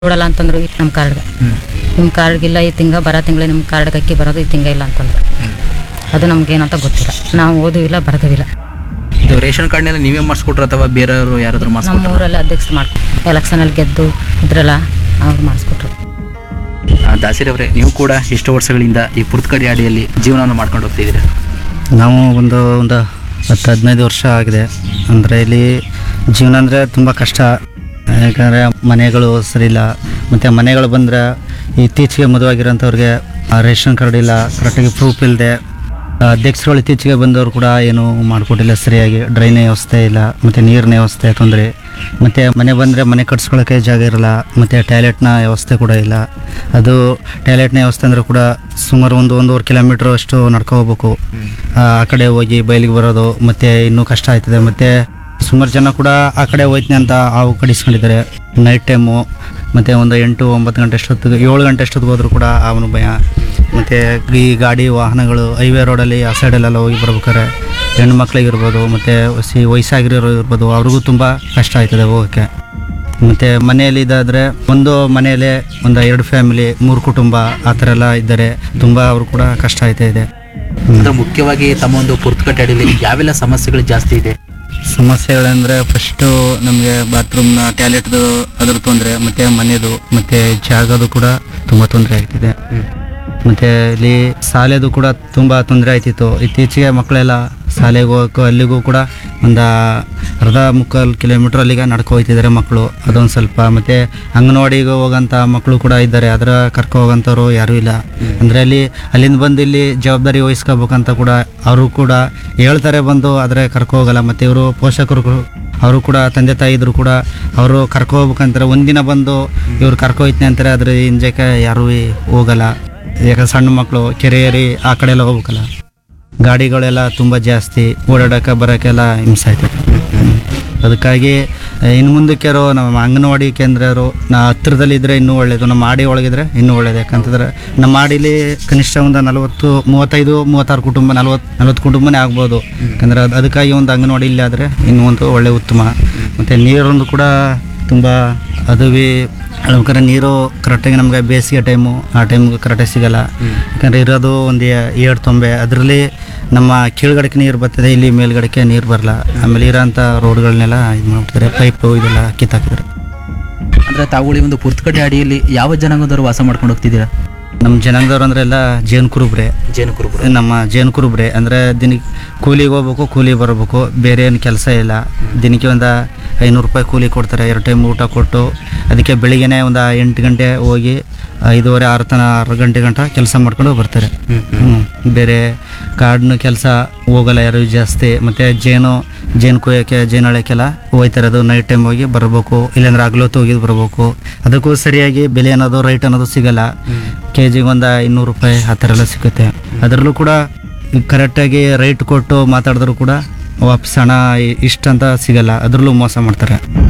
ಕೊಡಲ್ಲ ಅಂತಂದ್ರು ಈ ನಮ್ಮ ಕಾರ್ಡ್ಗೆ ನಿಮ್ಮ ಕಾರ್ಡ್ಗಿಲ್ಲ ಈ ತಿಂಗ ಬರೋ ತಿಂಗಳು ನಿಮ್ಮ ಕಾರ್ಡ್ಗೆ ಅಕ್ಕಿ ಬರೋದು ಈ ತಿಂಗ ಇಲ್ಲ ಅಂತಂದ್ರು ಅದು ನಮ್ಗೇನಂತ ಗೊತ್ತಿಲ್ಲ ನಾವು ಓದೂ ಇಲ್ಲ ಬರೋದೂ ಇಲ್ಲ ಇದು ರೇಷನ್ ಕಾರ್ಡ್ನೆಲ್ಲ ನೀವೇ ಮಾಡಿಸ್ಕೊಟ್ರ ಅಥವಾ ಬೇರೆಯವರು ಯಾರಾದ್ರೂ ನಮ್ಮ ಮಾಡಿಸ್ಕೊಟ್ರ ಊರಲ್ಲಿ ಅಧ್ಯಕ್ಷರು ಮಾಡ್ತಾರೆ ಎಲೆಕ್ಷನಲ್ಲಿ ಗೆದ್ದು ಇದ್ರಲ್ಲ ಅವ್ರು ಮಾಡಿಸ್ಕೊಟ್ರು ದಾಸಿರವ್ರೆ ನೀವು ಕೂಡ ಎಷ್ಟು ವರ್ಷಗಳಿಂದ ಈ ಪುರ್ತಕಡಿ ಅಡಿಯಲ್ಲಿ ಜೀವನವನ್ನು ಮಾಡ್ಕೊಂಡು ಹೋಗ್ತಿದ್ದೀರಾ ನಾವು ಒಂದು ಒಂದು ಹತ್ತು ಹದಿನೈದು ವರ್ಷ ಆಗಿದೆ ಅಂದರೆ ಇಲ್ಲಿ ಜೀವನ ಅಂದರೆ ತುಂಬ ಕಷ್ಟ ಯಾಕಂದರೆ ಮನೆಗಳು ಸರಿಯಿಲ್ಲ ಮತ್ತು ಮನೆಗಳು ಬಂದರೆ ಇತ್ತೀಚೆಗೆ ಮದುವಾಗಿರೋಂಥವ್ರಿಗೆ ಆ ರೇಷನ್ ಕಾರ್ಡ್ ಇಲ್ಲ ಕರೆಕ್ಟಾಗಿ ಪ್ರೂಫ್ ಇಲ್ಲದೆ ಅಧ್ಯಕ್ಷರುಗಳು ಇತ್ತೀಚೆಗೆ ಬಂದವರು ಕೂಡ ಏನು ಮಾಡಿಕೊಟ್ಟಿಲ್ಲ ಸರಿಯಾಗಿ ಡ್ರೈನ್ ವ್ಯವಸ್ಥೆ ಇಲ್ಲ ಮತ್ತು ನೀರಿನ ವ್ಯವಸ್ಥೆ ತೊಂದರೆ ಮತ್ತು ಮನೆ ಬಂದರೆ ಮನೆ ಕಟ್ಸ್ಕೊಳ್ಳೋಕ್ಕೆ ಜಾಗ ಇರಲ್ಲ ಮತ್ತು ಟಾಯ್ಲೆಟ್ನ ವ್ಯವಸ್ಥೆ ಕೂಡ ಇಲ್ಲ ಅದು ಟಾಯ್ಲೆಟ್ನ ವ್ಯವಸ್ಥೆ ಅಂದರೆ ಕೂಡ ಸುಮಾರು ಒಂದು ಒಂದೂವರೆ ಕಿಲೋಮೀಟ್ರ್ ಅಷ್ಟು ನಡ್ಕೊ ಹೋಗ್ಬೇಕು ಆ ಆ ಕಡೆ ಹೋಗಿ ಬಯಲಿಗೆ ಬರೋದು ಮತ್ತು ಇನ್ನೂ ಕಷ್ಟ ಆಯ್ತದೆ ಮತ್ತು ಸುಮಾರು ಜನ ಕೂಡ ಆ ಕಡೆ ಹೋಯ್ತೀನಿ ಅಂತ ಹಾವು ಕಡಿಸ್ಕೊಂಡಿದ್ದಾರೆ ನೈಟ್ ಟೈಮು ಮತ್ತು ಒಂದು ಎಂಟು ಒಂಬತ್ತು ಗಂಟೆ ಅಷ್ಟೊತ್ತಿಗೆ ಏಳು ಗಂಟೆ ಅಷ್ಟೊತ್ತಿಗೆ ಹೋದ್ರು ಕೂಡ ಅವನು ಭಯ ಮತ್ತು ಈ ಗಾಡಿ ವಾಹನಗಳು ಹೈವೇ ರೋಡಲ್ಲಿ ಆ ಸೈಡಲ್ಲೆಲ್ಲ ಹೋಗಿ ಬರ್ಬೇಕಾರೆ ಹೆಣ್ಣು ಮಕ್ಳಿಗಿರ್ಬೋದು ಮತ್ತು ಸಿ ವಯಸ್ಸಾಗಿರೋರು ಇರ್ಬೋದು ಅವ್ರಿಗೂ ತುಂಬ ಕಷ್ಟ ಆಯ್ತದೆ ಹೋಗೋಕ್ಕೆ ಮತ್ತು ಮನೆಯಲ್ಲಿ ಇದಾದರೆ ಒಂದು ಮನೆಯಲ್ಲೇ ಒಂದು ಎರಡು ಫ್ಯಾಮಿಲಿ ಮೂರು ಕುಟುಂಬ ಆ ಥರ ಎಲ್ಲ ಇದ್ದಾರೆ ತುಂಬ ಅವರು ಕೂಡ ಕಷ್ಟ ಆಯ್ತಾ ಇದೆ ಅಂದ್ರೆ ಮುಖ್ಯವಾಗಿ ತಮ್ಮ ಒಂದು ಪುರ್ತಕಟ್ಟಿ ಅಡಿಯಲ್ಲಿ ಯಾವೆಲ್ಲ ಸಮಸ್ಯೆಗಳು ಜಾಸ್ತಿ ಇದೆ ಸಮಸ್ಯೆಗಳಂದರೆ ಫಸ್ಟು ನಮಗೆ ಬಾತ್ರೂಮ್ನ ಟಾಯ್ಲೆಟ್ದು ಅದ್ರ ತೊಂದರೆ ಮತ್ತು ಮನೆದು ಮತ್ತು ಜಾಗದು ಕೂಡ ತುಂಬ ತೊಂದರೆ ಆಗ್ತಿದೆ ಮತ್ತು ಇಲ್ಲಿ ಶಾಲೆದು ಕೂಡ ತುಂಬ ತೊಂದರೆ ಆಯ್ತಿತ್ತು ಇತ್ತೀಚೆಗೆ ಮಕ್ಕಳೆಲ್ಲ ಶಾಲೆಗೆ ಹೋಗೋಕ್ಕೂ ಅಲ್ಲಿಗೂ ಕೂಡ ಒಂದು ಅರ್ಧ ಮುಕ್ಕಾಲು ಕಿಲೋಮೀಟ್ರ್ ಅಲ್ಲಿಗೆ ನಡ್ಕೊ ಹೋಗ್ತಿದ್ದಾರೆ ಮಕ್ಕಳು ಅದೊಂದು ಸ್ವಲ್ಪ ಮತ್ತು ಅಂಗನವಾಡಿಗೆ ಹೋಗೋಂಥ ಮಕ್ಕಳು ಕೂಡ ಇದ್ದಾರೆ ಅದರ ಕರ್ಕೊ ಹೋಗೋಂಥವ್ರು ಯಾರೂ ಇಲ್ಲ ಅಂದರೆ ಅಲ್ಲಿ ಅಲ್ಲಿಂದ ಬಂದು ಇಲ್ಲಿ ಜವಾಬ್ದಾರಿ ವಹಿಸ್ಕೋಬೇಕಂತ ಕೂಡ ಅವರು ಕೂಡ ಹೇಳ್ತಾರೆ ಬಂದು ಆದರೆ ಕರ್ಕೊ ಹೋಗಲ್ಲ ಮತ್ತು ಇವರು ಪೋಷಕರು ಕೂಡ- ಅವರು ಕೂಡ ತಂದೆ ತಾಯಿ ಇದ್ರು ಕೂಡ ಅವರು ಕರ್ಕೊ ಹೋಗ್ಬೇಕಂತಾರೆ ಒಂದಿನ ಬಂದು ಇವ್ರು ಕರ್ಕೊ ಹೋಯ್ತೀನಿ ಅಂತಾರೆ ಅದ್ರ ಹಿಂಜಕ್ಕೆ ಯಾರೂ ಹೋಗಲ್ಲ ಯಾಕಂದ್ರೆ ಸಣ್ಣ ಮಕ್ಕಳು ಕೆರೆ ಏರಿ ಆ ಕಡೆ ಎಲ್ಲ ಹೋಗ್ಬೇಕಲ್ಲ ಗಾಡಿಗಳೆಲ್ಲ ತುಂಬ ಜಾಸ್ತಿ ಓಡಾಡಕ್ಕೆ ಬರೋಕ್ಕೆಲ್ಲ ಹಿಂಸೆ ಆಯ್ತದೆ ಅದಕ್ಕಾಗಿ ಇನ್ನು ಮುಂದಕ್ಕೆರೋ ನಮ್ಮ ಅಂಗನವಾಡಿ ಕೇಂದ್ರರು ನಾ ಹತ್ತಿರದಲ್ಲಿದ್ದರೆ ಇನ್ನೂ ಒಳ್ಳೆಯದು ನಮ್ಮ ಮಾಡಿ ಒಳಗಿದ್ರೆ ಇನ್ನೂ ಒಳ್ಳೆಯದು ಯಾಕಂತಂದ್ರೆ ನಮ್ಮ ಮಾಡಿಲಿ ಕನಿಷ್ಠ ಒಂದು ನಲವತ್ತು ಮೂವತ್ತೈದು ಮೂವತ್ತಾರು ಕುಟುಂಬ ನಲ್ವತ್ತು ನಲ್ವತ್ತು ಕುಟುಂಬನೇ ಆಗ್ಬೋದು ಯಾಕಂದ್ರೆ ಅದು ಅದಕ್ಕಾಗಿ ಒಂದು ಅಂಗನವಾಡಿ ಇಲ್ಲ ಆದರೆ ಇನ್ನೂ ಒಂದು ಒಳ್ಳೆ ಉತ್ತಮ ಮತ್ತು ನೀರೊಂದು ಕೂಡ ತುಂಬ ಅದುವಿ ಹೇಳ್ಬೇಕಾದ್ರೆ ನೀರು ಕರೆಕ್ಟಾಗಿ ನಮಗೆ ಬೇಸಿಗೆ ಟೈಮು ಆ ಟೈಮ್ಗೆ ಕರೆಕ್ಟಾಗಿ ಸಿಗಲ್ಲ ಯಾಕಂದರೆ ಇರೋದು ಒಂದು ಏಳು ತೊಂಬೆ ಅದರಲ್ಲಿ ನಮ್ಮ ಕೀಳ್ಗಡೆಗೆ ನೀರು ಬರ್ತದೆ ಇಲ್ಲಿ ಮೇಲ್ಗಡೆಗೆ ನೀರು ಬರಲ್ಲ ಆಮೇಲೆ ಇರೋಂಥ ರೋಡ್ಗಳನ್ನೆಲ್ಲ ಇದು ಮಾಡ್ಬಿಡ್ತಾರೆ ಪೈಪು ಇದೆಲ್ಲ ಕಿತ್ತಾಕಿದ್ದಾರೆ ಅಂದ್ರೆ ತಾವುಗಳು ಈ ಒಂದು ಪುರ್ತಕಟ್ಟಿ ಅಡಿಯಲ್ಲಿ ಯಾವ ಜನಾಂಗದವರು ವಾಸ ಮಾಡ್ಕೊಂಡು ಹೋಗ್ತಿದ್ದೀರಾ ನಮ್ಮ ಜನಾಂಗದವ್ರು ಅಂದ್ರೆ ಎಲ್ಲ ಜೇನು ಕುರುಬ್ರೆ ಜೇನು ಕುರುಬರು ನಮ್ಮ ಜೇನು ಕುರುಬ್ರೆ ಅಂದರೆ ದಿನಕ್ಕೆ ಕೂಲಿಗೆ ಹೋಗ್ಬೇಕು ಕೂಲಿ ಬರಬೇಕು ಬೇರೆ ಏನು ಕೆಲಸ ಇಲ್ಲ ದಿನಕ್ಕೆ ಒಂದು ಐನೂರು ರೂಪಾಯಿ ಕೂಲಿ ಕೊಡ್ತಾರೆ ಎರಡು ಟೈಮ್ ಊಟ ಕೊಟ್ಟು ಅದಕ್ಕೆ ಬೆಳಿಗ್ಗೆನೇ ಒಂದು ಎಂಟು ಗಂಟೆ ಹೋಗಿ ಐದೂವರೆ ಆರು ತನ ಆರು ಗಂಟೆ ಗಂಟ ಕೆಲಸ ಮಾಡ್ಕೊಂಡು ಬರ್ತಾರೆ ಹ್ಞೂ ಬೇರೆ ಕಾಡಿನ ಕೆಲಸ ಹೋಗಲ್ಲ ಯಾರು ಜಾಸ್ತಿ ಮತ್ತು ಜೇನು ಜೇನು ಕೊಯ್ಯೋಕ್ಕೆ ಜೇನು ಅಳೆಯಕ್ಕೆಲ್ಲ ಹೋಯ್ತಾರೆ ಅದು ನೈಟ್ ಟೈಮ್ ಹೋಗಿ ಬರಬೇಕು ಇಲ್ಲಾಂದ್ರೆ ಹಗ್ಲೊತ್ತು ಹೋಗಿ ಬರಬೇಕು ಅದಕ್ಕೂ ಸರಿಯಾಗಿ ಬೆಲೆ ಅನ್ನೋದು ರೈಟ್ ಅನ್ನೋದು ಸಿಗಲ್ಲ ಕೆ ಜಿಗೆ ಒಂದು ಇನ್ನೂರು ರೂಪಾಯಿ ಆ ಥರ ಎಲ್ಲ ಸಿಗುತ್ತೆ ಅದರಲ್ಲೂ ಕೂಡ ಕರೆಕ್ಟಾಗಿ ರೈಟ್ ಕೊಟ್ಟು ಮಾತಾಡಿದ್ರು ಕೂಡ ವಾಪಸ್ ಹಣ ಇಷ್ಟಂತ ಸಿಗಲ್ಲ ಅದರಲ್ಲೂ ಮೋಸ ಮಾಡ್ತಾರೆ